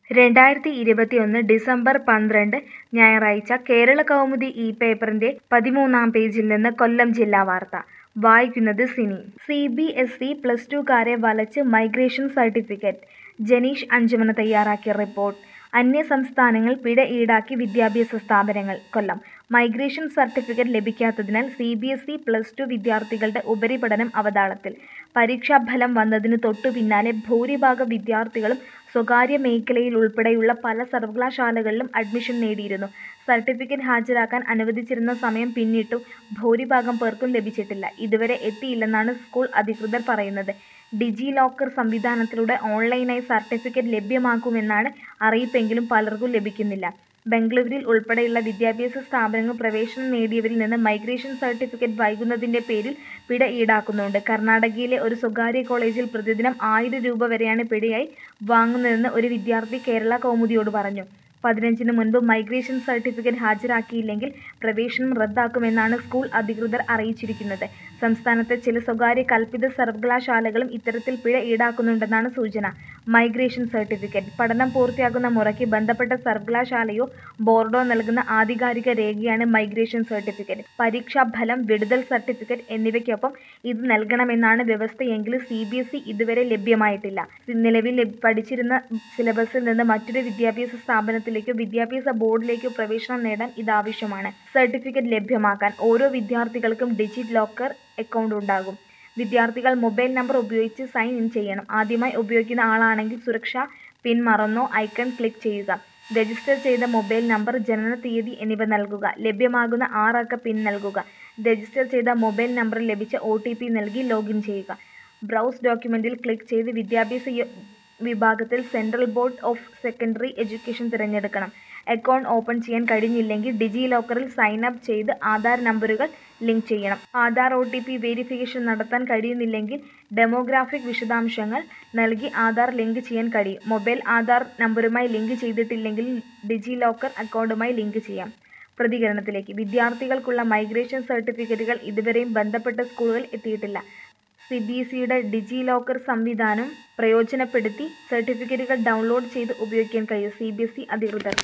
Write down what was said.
രണ്ടായിരത്തി ഇരുപത്തിയൊന്ന് ഡിസംബർ പന്ത്രണ്ട് ഞായറാഴ്ച കേരള കൗമുദി ഈ പേപ്പറിന്റെ പതിമൂന്നാം പേജിൽ നിന്ന് കൊല്ലം ജില്ലാ വാർത്ത വായിക്കുന്നത് Sini C B S E plus ടുക്കാരെ വലച്ച് മൈഗ്രേഷൻ സർട്ടിഫിക്കറ്റ് ജനീഷ് അഞ്ചുമന തയ്യാറാക്കിയ റിപ്പോർട്ട് അന്യ സംസ്ഥാനങ്ങൾ പിഴ ഈടാക്കി വിദ്യാഭ്യാസ സ്ഥാപനങ്ങൾ കൊല്ലം മൈഗ്രേഷൻ സർട്ടിഫിക്കറ്റ് ലഭിക്കാത്തതിനാൽ C B S E plus two വിദ്യാർത്ഥികളുടെ ഉപരിപഠനം അവതാളത്തിൽ പരീക്ഷാഫലം വന്നതിനു തൊട്ടു പിന്നാലെ ഭൂരിഭാഗം വിദ്യാർത്ഥികളും സ്വകാര്യ മേഖലയിൽ ഉൾപ്പെടെയുള്ള പല സർവകലാശാലകളിലും അഡ്മിഷൻ നേടിയിരുന്നു സർട്ടിഫിക്കറ്റ് ഹാജരാക്കാൻ അനുവദിച്ചിരുന്ന സമയം പിന്നിട്ടും ഭൂരിഭാഗം പേർക്കും ലഭിച്ചിട്ടില്ല ഇതുവരെ എത്തിയില്ലെന്നാണ് സ്കൂൾ അധികൃതർ പറയുന്നത് ഡിജി ലോക്കർ സംവിധാനത്തിലൂടെ ഓൺലൈനായി സർട്ടിഫിക്കറ്റ് ലഭ്യമാക്കുമെന്നാണ് അറിയിപ്പെങ്കിലും പലർക്കും ലഭിക്കുന്നില്ല ബംഗളൂരുവിൽ ഉൾപ്പെടെയുള്ള വിദ്യാഭ്യാസ സ്ഥാപനങ്ങൾ പ്രവേശനം നേടിയവരിൽ നിന്ന് മൈഗ്രേഷൻ സർട്ടിഫിക്കറ്റ് വൈകുന്നതിന്റെ പേരിൽ പിഴ ഈടാക്കുന്നുണ്ട് കർണാടകയിലെ ഒരു സ്വകാര്യ കോളേജിൽ പ്രതിദിനം ആയിരം രൂപ വരെയാണ് പിഴയായി വാങ്ങുന്നതെന്ന് ഒരു വിദ്യാർത്ഥി കേരള കൗമുദിയോട് പറഞ്ഞു പതിനഞ്ചിന് മുൻപ് മൈഗ്രേഷൻ സർട്ടിഫിക്കറ്റ് ഹാജരാക്കിയില്ലെങ്കിൽ പ്രവേശനം റദ്ദാക്കുമെന്നാണ് സ്കൂൾ അധികൃതർ അറിയിച്ചിരിക്കുന്നത് സംസ്ഥാനത്തെ ചില സ്വകാര്യ കൽപ്പിത സർവകലാശാലകളും ഇത്തരത്തിൽ പിഴ ഈടാക്കുന്നുണ്ടെന്നാണ് സൂചന മൈഗ്രേഷൻ സർട്ടിഫിക്കറ്റ് പഠനം പൂർത്തിയാക്കുന്ന മുറയ്ക്ക് ബന്ധപ്പെട്ട സർവകലാശാലയോ ബോർഡോ നൽകുന്ന ആധികാരിക രേഖയാണ് മൈഗ്രേഷൻ സർട്ടിഫിക്കറ്റ് പരീക്ഷാഫലം വിടുതൽ സർട്ടിഫിക്കറ്റ് എന്നിവയ്ക്കൊപ്പം ഇത് നൽകണമെന്നാണ് വ്യവസ്ഥയെങ്കിലും സി ബി എസ് ഇ ഇതുവരെ ലഭ്യമായിട്ടില്ല നിലവിൽ പഠിച്ചിരുന്ന സിലബസിൽ നിന്ന് മറ്റൊരു വിദ്യാഭ്യാസ സ്ഥാപനത്തിലേക്കോ വിദ്യാഭ്യാസ ബോർഡിലേക്കോ പ്രവേശനം നേടാൻ ഇതാവശ്യമാണ് സർട്ടിഫിക്കറ്റ് ലഭ്യമാക്കാൻ ഓരോ വിദ്യാർത്ഥികൾക്കും ഡിജി ലോക്കർ അക്കൗണ്ട് ഉണ്ടാകും വിദ്യാർത്ഥികൾ മൊബൈൽ നമ്പർ ഉപയോഗിച്ച് സൈൻ ഇൻ ചെയ്യണം ആദ്യമായി ഉപയോഗിക്കുന്ന ആളാണെങ്കിൽ സുരക്ഷാ പിൻ മറന്നോ ഐക്കൺ ക്ലിക്ക് ചെയ്യുക രജിസ്റ്റർ ചെയ്ത മൊബൈൽ നമ്പർ ജനനത്തീയതി എന്നിവ നൽകുക ലഭ്യമാകുന്ന ആറക്ക പിൻ നൽകുക രജിസ്റ്റർ ചെയ്ത മൊബൈൽ നമ്പറിൽ ലഭിച്ച ഒ ടി പി നൽകി ലോഗിൻ ചെയ്യുക ബ്രൗസ് ഡോക്യുമെന്റിൽ ക്ലിക്ക് ചെയ്ത് വിദ്യാഭ്യാസ വിഭാഗത്തിൽ central board of secondary education തിരഞ്ഞെടുക്കണം അക്കൗണ്ട് ഓപ്പൺ ചെയ്യാൻ കഴിഞ്ഞില്ലെങ്കിൽ ഡിജി ലോക്കറിൽ സൈൻ അപ്പ് ചെയ്ത് ആധാർ നമ്പറുകൾ ലിങ്ക് ചെയ്യണം Aadhaar O T P verification നടത്താൻ കഴിയുന്നില്ലെങ്കിൽ ഡെമോഗ്രാഫിക് വിശദാംശങ്ങൾ നൽകി ആധാർ ലിങ്ക് ചെയ്യാൻ കഴിയും മൊബൈൽ ആധാർ നമ്പറുമായി ലിങ്ക് ചെയ്തിട്ടില്ലെങ്കിൽ ഡിജി ലോക്കർ അക്കൗണ്ടുമായി ലിങ്ക് ചെയ്യാം പ്രതികരണത്തിലേക്ക് വിദ്യാർത്ഥികൾക്കുള്ള മൈഗ്രേഷൻ സർട്ടിഫിക്കറ്റുകൾ ഇതുവരെയും ബന്ധപ്പെട്ട സ്കൂളുകൾ എത്തിയിട്ടില്ല സി ബി എസ് ഇയുടെ ഡിജി ലോക്കർ സംവിധാനം പ്രയോജനപ്പെടുത്തി സർട്ടിഫിക്കറ്റുകൾ ഡൗൺലോഡ് ചെയ്ത് ഉപയോഗിക്കാൻ കഴിയും സി ബി എസ് ഇ അധികൃതർ